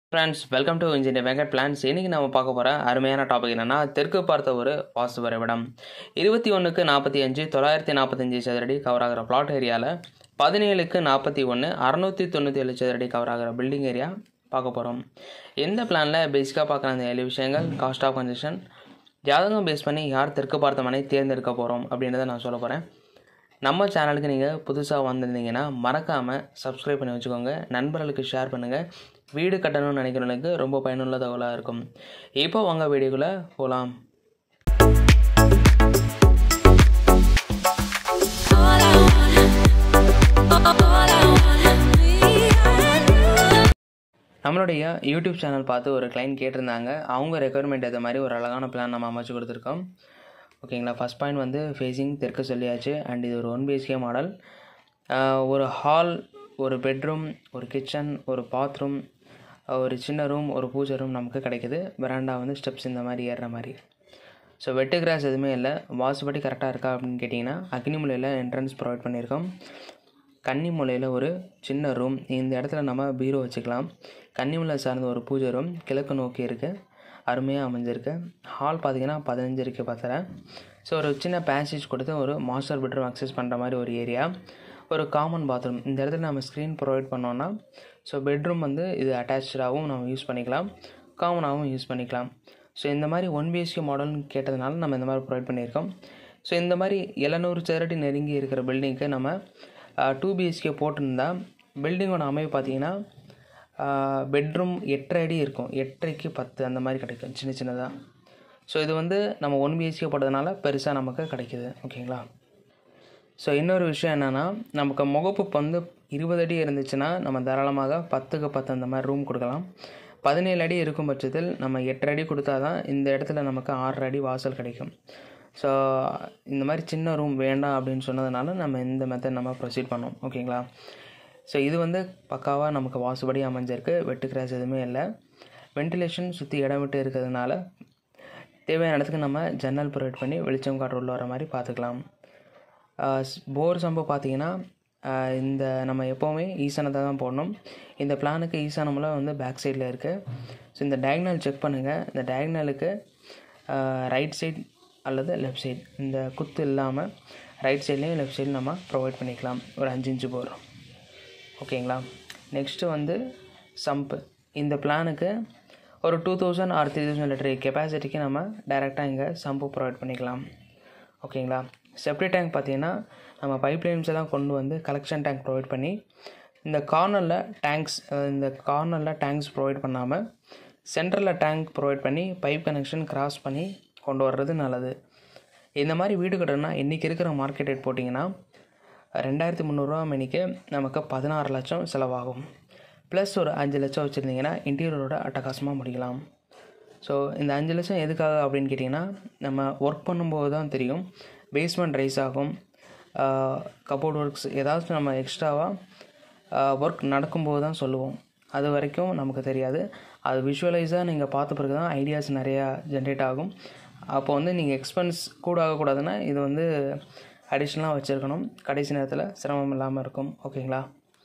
Friends welcome to engineer Venkat plans இன்றைக்கி நம்ம பார்க்க போகிற அருமையான டாபிக் என்னென்னா தெற்கு பார்த்த ஒரு வாஸ்து வரைபடம் இருபத்தி ஒன்றுக்கு நாற்பத்தி அஞ்சு தொள்ளாயிரத்தி நாற்பத்தஞ்சு சதுரடி கவர் ஆகிற பிளாட் ஏரியாவில் பதினேழுக்கு நாற்பத்தி ஒன்று அறநூற்றி தொண்ணூற்றி ஏழு சதுரடி கவர் ஆகிற பில்டிங் ஏரியா பார்க்க போகிறோம் எந்த பிளானில் பேசிக்காக பார்க்குற அந்த ஏழு விஷயங்கள் காஸ்ட் ஆஃப் கன்ஸ்ட்ரக்ஷன் ஜாதகம் பேஸ் பண்ணி யார் தெற்கு பார்த்த மனை தேர்ந்தெடுக்க போகிறோம் அப்படின்றத நான் சொல்ல போகிறேன் நம்ம சேனலுக்கு நீங்கள் புதுசாக வந்திருந்தீங்கன்னா மறக்காமல் சப்ஸ்கிரைப் பண்ணி வச்சுக்கோங்க நண்பர்களுக்கு ஷேர் பண்ணுங்கள் வீடு கட்டணும்னு நினைக்கிறவங்களுக்கு ரொம்ப பயனுள்ள தகவலாக இருக்கும் இப்போ வாங்க வீடியோக்குள்ளே போகலாம் All I want, all I want, me and you. நம்மளுடைய யூடியூப் சேனல் பார்த்து ஒரு கிளைண்ட் கேட்டிருந்தாங்க அவங்க ரெக்குயர்மெண்ட் ஏற்ற மாதிரி ஒரு அழகான பிளான் நம்ம அமைச்சு கொடுத்துருக்கோம் ஓகேங்களா ஃபஸ்ட் பாயிண்ட் வந்து ஃபேஸிங் தெற்கு சொல்லியாச்சு அண்ட் இது ஒரு ஒன் பிஹெச்கே மாடல் ஒரு ஹால் ஒரு பெட்ரூம் ஒரு கிச்சன் ஒரு பாத்ரூம் ஒரு சின்ன ரூம் ஒரு பூஜை ரூம் நமக்கு கிடைக்குது வெராண்டா வந்து ஸ்டெப்ஸ் இந்த மாதிரி ஏறுற மாதிரி ஸோ வெட்டு கிராஸ் எதுவுமே இல்லை வாசுபடி கரெக்டாக இருக்கா அப்படின்னு கேட்டிங்கன்னா அக்னிமுலையில் என்ட்ரன்ஸ் ப்ரொவைட் பண்ணியிருக்கோம் கன்னிமூலையில் ஒரு சின்ன ரூம் இந்த இடத்துல நம்ம பீரோ வச்சுக்கலாம் கன்னிமூலை சார்ந்த ஒரு பூஜை ரூம் கிழக்கு நோக்கி இருக்குது அருமையாக அமைஞ்சிருக்கு ஹால் பார்த்தீங்கன்னா பதினஞ்சு இருக்குது பத்தரை ஸோ ஒரு சின்ன பேசேஜ் கொடுத்து ஒரு மாஸ்டர் பெட்ரூம் அக்சஸ் பண்ணுற மாதிரி ஒரு ஏரியா ஒரு காமன் பாத்ரூம் இந்த இடத்துல நம்ம ஸ்க்ரீன் ப்ரொவைட் பண்ணோன்னா ஸோ பெட்ரூம் வந்து இது அட்டாச்சாகவும் நம்ம யூஸ் பண்ணிக்கலாம் காமனாகவும் யூஸ் பண்ணிக்கலாம் ஸோ இந்த மாதிரி ஒன் பிஹெச்கே மாடல்னு கேட்டதுனால நம்ம இந்த மாதிரி ப்ரொவைட் பண்ணியிருக்கோம் ஸோ இந்த மாதிரி எழுநூறு சதுரடி நெருங்கி இருக்கிற பில்டிங்க்கு நம்ம டூ பிஹெச்கே போட்டிருந்தா பில்டிங்கோட அமைப்பு பார்த்தீங்கன்னா பெட்ரூம் எட்டரை அடி இருக்கும் எட்டரைக்கு பத்து அந்த மாதிரி கிடைக்கும் சின்ன சின்னதாக ஸோ இது வந்து நம்ம ஒன் பிஹெச்கே போட்டதுனால பெருசாக நமக்கு கிடைக்குது ஓகேங்களா ஸோ இன்னொரு விஷயம் என்னென்னா நமக்கு முகப்பு வந்து இருபது அடி இருந்துச்சுன்னா நம்ம தாராளமாக பத்துக்கு பத்து அந்த மாதிரி ரூம் கொடுக்கலாம் பதினேழு அடி இருக்கும் பட்சத்தில் நம்ம எட்டரை அடி கொடுத்தா தான் இந்த இடத்துல நமக்கு ஆறரை அடி வாசல் கிடைக்கும் ஸோ இந்த மாதிரி சின்ன ரூம் வேண்டாம் அப்படின்னு சொன்னதுனால நம்ம இந்த மெத்தட் நம்ம ப்ரொசீட் பண்ணோம் ஓகேங்களா ஸோ இது வந்து பக்காவாக நமக்கு வாசுபடி அமைஞ்சிருக்கு வெட்டு கிராஸ் எதுவுமே இல்லை வென்டிலேஷன் சுற்றி இடம் விட்டு இருக்கிறதுனால தேவையான இடத்துக்கு நம்ம ஜன்னல் ப்ரொவைட் பண்ணி வெளிச்சம் காற்று உள்ள வர மாதிரி பார்த்துக்கலாம் போர் சம்பு பார்த்தீங்கன்னா ஆஹ் இந்த நம்ம எப்போவுமே ஈசானத்தை தான் போடணும் இந்த பிளானுக்கு ஈசானமெல்லாம் வந்து பேக் சைடில் இருக்குது ஸோ இந்த டயக்னல் செக் பண்ணுங்கள் இந்த டயக்னலுக்கு ரைட் சைட் அல்லது லெஃப்ட் சைடு இந்த குத்து இல்லாமல் ரைட் சைட்லேயும் லெஃப்ட் சைடும் நம்ம ப்ரொவைட் பண்ணிக்கலாம் ஒரு அஞ்சு இன்ச்சு போர் ஓகேங்களா நெக்ஸ்ட்டு வந்து சம்ப்பு இந்த பிளானுக்கு ஒரு two thousand or three thousand litre கெப்பாசிட்டிக்கு நம்ம டைரெக்டாக இங்கே சம்பு ப்ரொவைட் பண்ணிக்கலாம் ஓகேங்களா செப்டி டேங்க் பார்த்தீங்கன்னா நம்ம பைப் லைன்ஸ் எல்லாம் கொண்டு வந்து கலெக்ஷன் டேங்க் ப்ரொவைட் பண்ணி இந்த கார்னரில் டேங்க்ஸ் இந்த கார்னரில் டேங்க்ஸ் ப்ரொவைட் பண்ணாமல் சென்டரில் டேங்க் ப்ரொவைட் பண்ணி பைப் கனெக்ஷன் கிராஸ் பண்ணி கொண்டு வர்றது நல்லது இந்த மாதிரி வீடு கட்டணும்னா இன்றைக்கி இருக்கிற மார்க்கெட் ரேட் போட்டிங்கன்னா ரெண்டாயிரத்தி முந்நூறுரூவா மணிக்கு நமக்கு பதினாறு லட்சம் செலவாகும் ப்ளஸ் ஒரு அஞ்சு லட்சம் வச்சுருந்தீங்கன்னா இன்டீரியரோட அட்டகாசமாக முடிக்கலாம் ஸோ இந்த அஞ்சு லட்சம் எதுக்காக அப்படின்னு கேட்டிங்கன்னா நம்ம ஒர்க் பண்ணும்போது தான் தெரியும் பேஸ்மெண்ட் ரைஸ் ஆகும் கபோர்ட் ஒர்க்ஸ் ஏதாச்சும் நம்ம எக்ஸ்ட்ராவாக ஒர்க் நடக்கும்போது தான் சொல்லுவோம் அது வரைக்கும் நமக்கு தெரியாது அது விஷுவலைஸாக நீங்கள் பார்த்த பிறகு தான் ஐடியாஸ் நிறையா ஜென்ரேட் ஆகும் அப்போ வந்து நீங்கள் எக்ஸ்பென்ஸ் கூட ஆகக்கூடாதுன்னா இது வந்து அடிஷ்னலாக வச்சுருக்கணும் கடைசி நேரத்தில் சிரமம் இல்லாமல் இருக்கும் ஓகேங்களா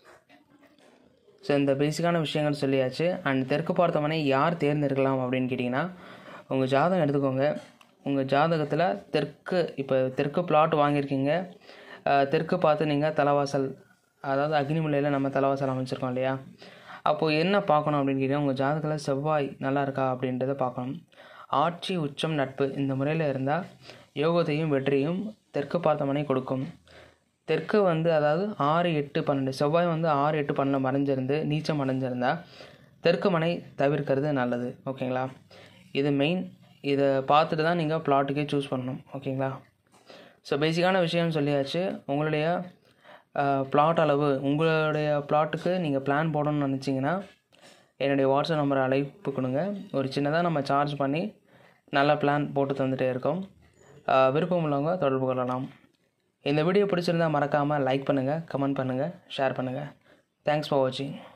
ஸோ இந்த பேசிக்கான விஷயங்கள் சொல்லியாச்சு அண்ட் தெற்கு பார்த்த மனை யார் தேர்ந்தெடுக்கலாம் அப்படின்னு கேட்டிங்கன்னா உங்கள் ஜாதகம் எடுத்துக்கோங்க உங்கள் ஜாதகத்தில் தெற்கு இப்போ தெற்கு பிளாட் வாங்கியிருக்கீங்க அஹ், தெற்கு பார்த்து நீங்கள் தலைவாசல் அதாவது அக்னிமுலையில் நம்ம தலைவாசல் அமைச்சிருக்கோம் இல்லையா அப்போது என்ன பார்க்கணும் அப்படின்னு கேட்டிங்கன்னா உங்கள் ஜாதகத்தில் செவ்வாய் நல்லா இருக்கா அப்படின்றத பார்க்கணும் ஆட்சி உச்சம் நட்பு இந்த முறையில் இருந்தால் யோகத்தையும் வெற்றியும் தெற்கு பார்த்த மனை கொடுக்கும் தெற்கு வந்து அதாவது ஆறு எட்டு பன்னெண்டு செவ்வாய் வந்து ஆறு எட்டு பன்னெண்டு மறைஞ்சிருந்து நீச்சம் அடைஞ்சிருந்தா தெற்கு மனை தவிர்க்கிறது நல்லது ஓகேங்களா இது மெயின் இதை பார்த்துட்டு தான் நீங்கள் பிளாட்டுக்கே சூஸ் பண்ணணும் ஓகேங்களா ஸோ பேசிக்கான விஷயம் சொல்லியாச்சு உங்களுடைய பிளாட் அளவு உங்களுடைய பிளாட்டுக்கு நீங்கள் பிளான் போடணும்னு நினச்சிங்கன்னா என்னுடைய வாட்ஸ்அப் நம்பரை அழைப்பு கொடுங்க ஒரு சின்னதாக நம்ம சார்ஜ் பண்ணி நல்ல பிளான் போட்டு தந்துகிட்டே இருக்கோம் அஹ், விருப்பம் உள்ளவங்க தொடர்பு கொள்ளலாம் இந்த வீடியோ பிடிச்சிருந்தா மறக்காமல் லைக் பண்ணுங்கள் கமெண்ட் பண்ணுங்கள் ஷேர் பண்ணுங்கள் தேங்க்ஸ் ஃபார் வாட்சிங்